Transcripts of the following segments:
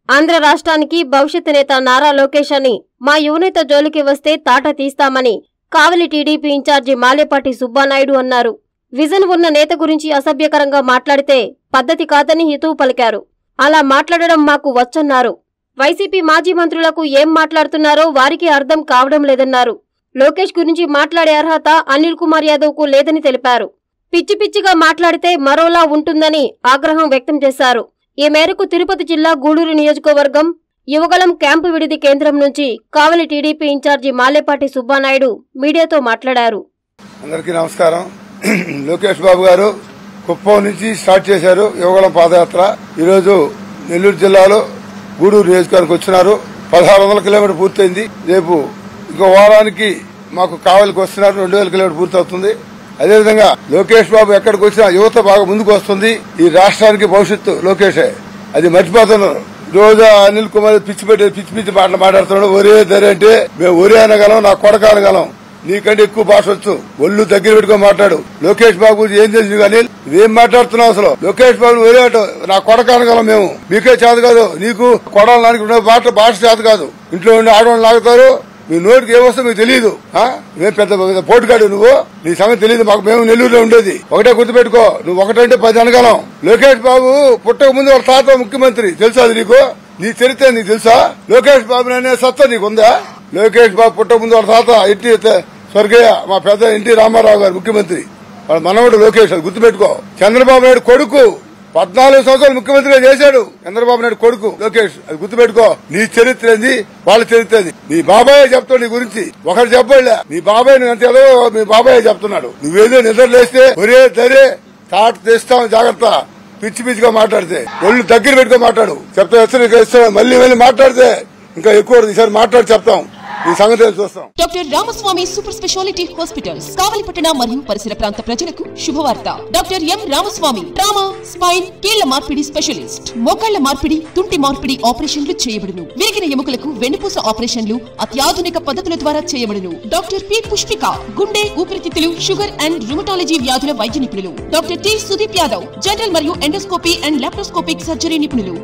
ఆంధ్ర రాష్ట్రానికి భవిష్యత్ నేత నారా లోకేష్ అని మా యువనేత జోలికి వస్తే తాట తీస్తామని కావలి టీడీపీ ఇన్ఛార్జి మాలేపాటి సుబ్బానాయుడు అన్నారు విజన్ ఉన్న నేత గురించి అసభ్యకరంగా మాట్లాడితే పద్ధతి కాదని హితవు పలికారు అలా మాట్లాడడం మాకు వచ్చన్నారు వైసీపీ మాజీ మంత్రులకు ఏం మాట్లాడుతున్నారో వారికి అర్థం కావడం లేదన్నారు లోకేష్ గురించి మాట్లాడే అర్హత అనిల్ కుమార్ యాదవ్కు లేదని తెలిపారు పిచ్చి పిచ్చిగా మాట్లాడితే మరోలా ఉంటుందని ఆగ్రహం వ్యక్తం చేశారు ఈ మేరకు తిరుపతి జిల్లా గూడూరు నియోజకవర్గం యువగలం క్యాంపు విడిది కేంద్రం నుంచి కావలి టీడీపీ ఇన్ఛార్జి మాలేపాటి సుబ్బానాయుడు మీడియాతో మాట్లాడారు అందరికీ నమస్కారం లోకేష్ బాబు గారు కుప్పం నుంచి స్టార్ట్ చేశారు యువగళం పాదయాత్ర ఈరోజు నెల్లూరు జిల్లాలో గూడూరు నియోజకవర్గానికి వచ్చినారు పదహారు వందల కిలోమీటర్ పూర్తయింది రేపు ఇంకో వారానికి మాకు కావలికి వస్తున్నారు రెండు వేల కిలోమీటర్ పూర్తవుతుంది అదేవిధంగా లోకేష్ బాబు ఎక్కడికి వచ్చినా యువత బాగా ముందుకు వస్తుంది ఈ రాష్ట్రానికి భవిష్యత్తు లోకేషే అది మర్చిపోతున్నారు రోజు అనిల్ కుమార్ పిచ్చి పెట్టి పిచ్చి పిచ్చి మాటలు మాట్లాడుతున్నాడు ఒరే ధర అంటే మేము ఒరే అనగలం నా కొడక అనగలం నీకంటే ఎక్కువ భాష వచ్చు ఒళ్ళు దగ్గర పెట్టుకొని మాట్లాడు లోకేష్ బాబు గురించి ఏం తెలిసింది కానీ నువ్వేం మాట్లాడుతున్నావు అసలు లోకేష్ బాబు ఒరే అటు నా కొడక అనగలం మేము మీకే చేత కాదు నీకు కొడాలడానికి ఉండే భాష భాష చేత కాదు ఇంట్లో ఉండి ఆడవాళ్ళు లాగుతారు మీ నోటికి ఏమొస్తో మీకు తెలియదు ఆ? నువ్వేం పెద్ద పెద్ద పోటుగాడు నువ్వు నీ సంగతి తెలియదు మాకు మేము నెల్లూరులో ఉండేది ఒకటే గుర్తుపెట్టుకో నువ్వు ఒకటంటే పది అనగలం లోకేష్ బాబు పుట్టక ముందు వాళ్ళ తాత ముఖ్యమంత్రి తెలుసా అది నీకు నీ చరిత్ర నీకు తెలుసా లోకేష్ బాబు అనే సత్తా నీకుందా లోకేష్ బాబు పుట్టక ముందు వాళ్ళ తాత ఎట్టి స్వర్గయ్య మా పెద్ద ఎన్టీ రామారావు గారు ముఖ్యమంత్రి వాళ్ళ మనవడు లోకేష్ అది గుర్తుపెట్టుకో చంద్రబాబు నాయుడు కొడుకు పద్నాలుగు సంవత్సరాలు ముఖ్యమంత్రిగా చేశాడు చంద్రబాబు నాయుడు కొడుకు లోకేష్ అది గుర్తుపెట్టుకో నీ చరిత్ర ఏంది వాళ్ళ చరిత్ర ఏంది నీ బాబాయ్ చెప్తాడు నీ గురించి ఒకరు చెప్పలే నీ బాబాయ్ నువ్వు ఎంత ఏదో మీ బాబాయ్ చెప్తున్నాడు నువ్వేదో నిద్ర లేస్తే ఒరే దరే తాట తెస్తాం జాగ్రత్త పిచ్చి పిచ్చిగా మాట్లాడితే ఒళ్ళు దగ్గర పెట్టుకో మాట్లాడు చెప్తా హెచ్చరిక ఇస్తాను మళ్ళీ వెళ్ళి మాట్లాడితే ఇంకా ఎక్కువ ఈసారి మాట్లాడి చెప్తాం ఈ సంగతి ఏంటో చూస్తాం doctor Ramaswamy super speciality hospitals కావలిపట్టణ మరియు పరిసర ప్రాంత ప్రజలకు శుభవార్త doctor M Ramaswamy trauma spine కీళ్ల మార్పిడి స్పెషలిస్ట్ మోకాళ్ల మార్పిడి తుంటి మార్పిడి ఆపరేషన్లు చేయబడును విరిగిన ఎముకలకు వెన్నుపూస ఆపరేషన్లు అత్యాధునిక పద్ధతుల ద్వారా చేయబడును డాక్టర్ పి పుష్పిక గుండె ఊపిరితిత్తులు షుగర్ అండ్ రుమటాలజీ వ్యాధుల వైద్య నిపుణులు doctor T Sudeep Yadav general మరియు ఎండోస్కోపీ అండ్ లాప్రోస్కోపిక్ సర్జరీ నిపుణులు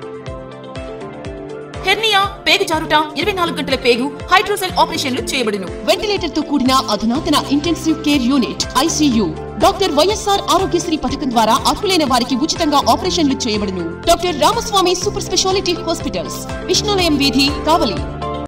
హెర్నియా పేగు జారుట ఇరవై నాలుగు గంటల పేగు హైడ్రోసెల్ ఆపరేషన్లు చేయబడును వెంటిలేటర్ తో కూడిన అధునాతన intensive care unit ICU doctor YSR Aarogyasri పథకం ద్వారా అర్హులైన వారికి ఉచితంగా ఆపరేషన్లు చేయబడును doctor Ramaswamy super speciality hospitals Vishnulayam వీధి కావలి